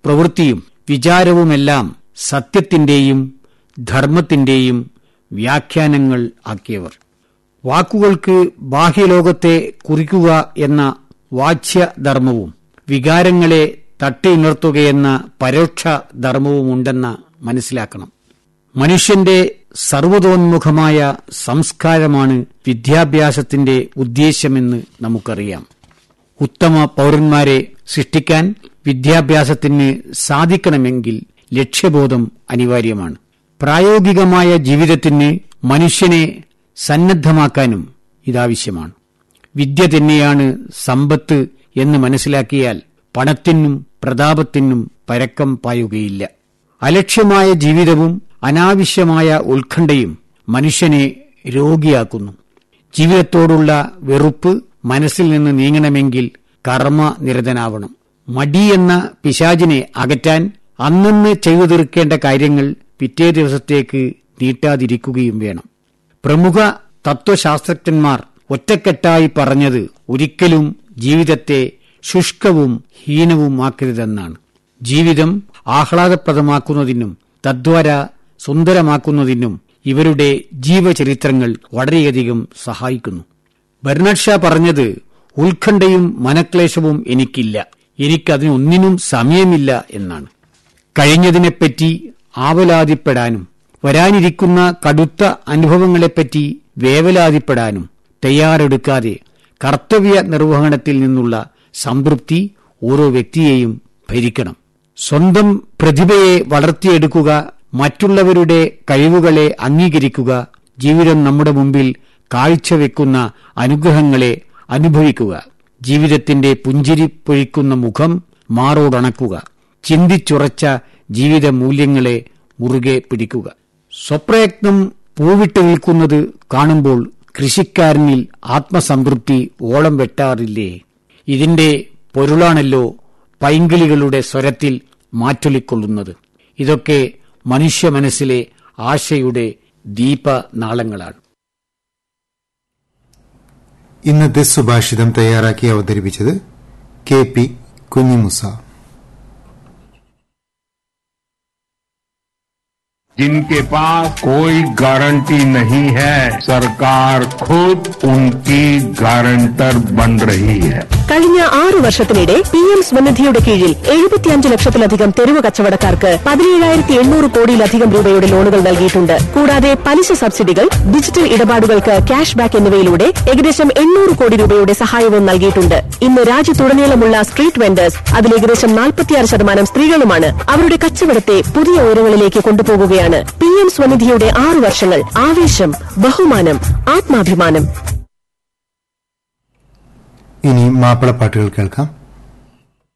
പ്രവൃത്തിയും വിചാരവുമെല്ലാം സത്യത്തിന്റെയും ധർമ്മത്തിന്റെയും വ്യാഖ്യാനങ്ങൾ ആക്കിയവർ വാക്കുകൾക്ക് ബാഹ്യലോകത്തെ കുറിക്കുക എന്ന വാച്യധർമ്മവും വികാരങ്ങളെ തട്ടിയുണർത്തുകയെന്ന പരോക്ഷ ധർമ്മവുമുണ്ടെന്ന് മനസ്സിലാക്കണം മനുഷ്യന്റെ സർവതോന്മുഖമായ സംസ്കാരമാണ് വിദ്യാഭ്യാസത്തിന്റെ ഉദ്ദേശ്യമെന്ന് നമുക്കറിയാം ഉത്തമ പൌരന്മാരെ സൃഷ്ടിക്കാൻ വിദ്യാഭ്യാസത്തിന് സാധിക്കണമെങ്കിൽ ലക്ഷ്യബോധം അനിവാര്യമാണ് പ്രായോഗികമായ ജീവിതത്തിന് മനുഷ്യനെ സന്നദ്ധമാക്കാനും ഇതാവശ്യമാണ് വിദ്യ തന്നെയാണ് സമ്പത്ത് എന്ന് മനസ്സിലാക്കിയാൽ പണത്തിനും പ്രതാപത്തിനും പരക്കം പായുകയില്ല അലക്ഷ്യമായ ജീവിതവും അനാവശ്യമായ ഉത്കണ്ഠയും മനുഷ്യനെ രോഗിയാക്കുന്നു ജീവിതത്തോടുള്ള വെറുപ്പ് മനസ്സിൽ നിന്ന് നീങ്ങണമെങ്കിൽ കർമ്മ നിരതനാവണം മടി എന്ന പിശാചിനെ അകറ്റാൻ അന്നന്ന് ചെയ്തു തീർക്കേണ്ട കാര്യങ്ങൾ പിറ്റേ ദിവസത്തേക്ക് നീട്ടാതിരിക്കുകയും വേണം പ്രമുഖ തത്വശാസ്ത്രജ്ഞന്മാർ ഒറ്റക്കെട്ടായി പറഞ്ഞത് ഒരിക്കലും ജീവിതത്തെ ശുഷ്കവും ഹീനവുമാക്കരുതെന്നാണ് ജീവിതം ആഹ്ലാദപ്രദമാക്കുന്നതിനും തദ്വാര സുന്ദരമാക്കുന്നതിനും ഇവരുടെ ജീവചരിത്രങ്ങൾ വളരെയധികം സഹായിക്കുന്നു ബെർണഡ് ഷാ പറഞ്ഞത് ഉത്കണ്ഠയും മനക്ലേശവും എനിക്കില്ല എനിക്കതിനൊന്നിനും സമയമില്ല എന്നാണ് കഴിഞ്ഞതിനെപ്പറ്റി ആവലാതിപ്പെടാനും വരാനിരിക്കുന്ന കടുത്ത അനുഭവങ്ങളെപ്പറ്റി വേവലാതിപ്പെടാനും തയ്യാറെടുക്കാതെ കർത്തവ്യ നിർവഹണത്തിൽ നിന്നുള്ള സംതൃപ്തി ഓരോ വ്യക്തിയെയും ഭരിക്കണം സ്വന്തം പ്രതിഭയെ വളർത്തിയെടുക്കുക മറ്റുള്ളവരുടെ കഴിവുകളെ അംഗീകരിക്കുക ജീവിതം നമ്മുടെ മുമ്പിൽ കാഴ്ചവെക്കുന്ന അനുഗ്രഹങ്ങളെ അനുഭവിക്കുക ജീവിതത്തിന്റെ പുഞ്ചിരി പൊഴിക്കുന്ന മുഖം മാറോടണക്കുക ചിന്തിച്ചുറച്ച ജീവിത മൂല്യങ്ങളെ മുറുകെ പിടിക്കുക സ്വപ്രയത്നം പൂവിട്ട് നിൽക്കുന്നത് കാണുമ്പോൾ കൃഷിക്കാരനിൽ ആത്മസംതൃപ്തി ഓളം വെട്ടാറില്ലേ ഇതിന്റെ പൊരുളാണല്ലോ പൈങ്കിളികളുടെ സ്വരത്തിൽ മാറ്റൊലിക്കൊള്ളുന്നത് ഇതൊക്കെ മനുഷ്യ മനസ്സിലെ ആശയുടെ ദീപനാളങ്ങളാണ് ഇന്നത്തെ സുഭാഷിതം തയ്യാറാക്കി അവതരിപ്പിച്ചത് കെ പി കുഞ്ഞിമുസ जिनके पास कोई गारंटी नहीं है सरकार खुद उनकी गारंटर बन रही है കഴിഞ്ഞ ആറു വർഷത്തിനിടെ പി എം സ്വനിധിയുടെ കീഴിൽ എഴുപത്തിയഞ്ച് ലക്ഷത്തിലധികം തെരുവ് കച്ചവടക്കാർക്ക് പതിനേഴായിരത്തി എണ്ണൂറ് കോടിയിലധികം രൂപയുടെ ലോണുകൾ നൽകിയിട്ടുണ്ട് കൂടാതെ പലിശ സബ്സിഡികൾ ഡിജിറ്റൽ ഇടപാടുകൾക്ക് ക്യാഷ് ബാക്ക് എന്നിവയിലൂടെ ഏകദേശം എണ്ണൂറ് കോടി രൂപയുടെ സഹായവും നൽകിയിട്ടുണ്ട് ഇന്ന് രാജ്യത്തുടനീളമുള്ള സ്ട്രീറ്റ് വെൻഡേഴ്സ് അതിൽ ഏകദേശം നാൽപ്പത്തിയാറ് ശതമാനം സ്ത്രീകളുമാണ് അവരുടെ കച്ചവടത്തെ പുതിയ ഉയരങ്ങളിലേക്ക് കൊണ്ടുപോകുകയാണ് പി എം സ്വനിധിയുടെ ആറു വർഷങ്ങൾ ആവേശം ബഹുമാനം ആത്മാഭിമാനം ഇനി മാപ്പിളപ്പാട്ടുകൾ കേൾക്കാം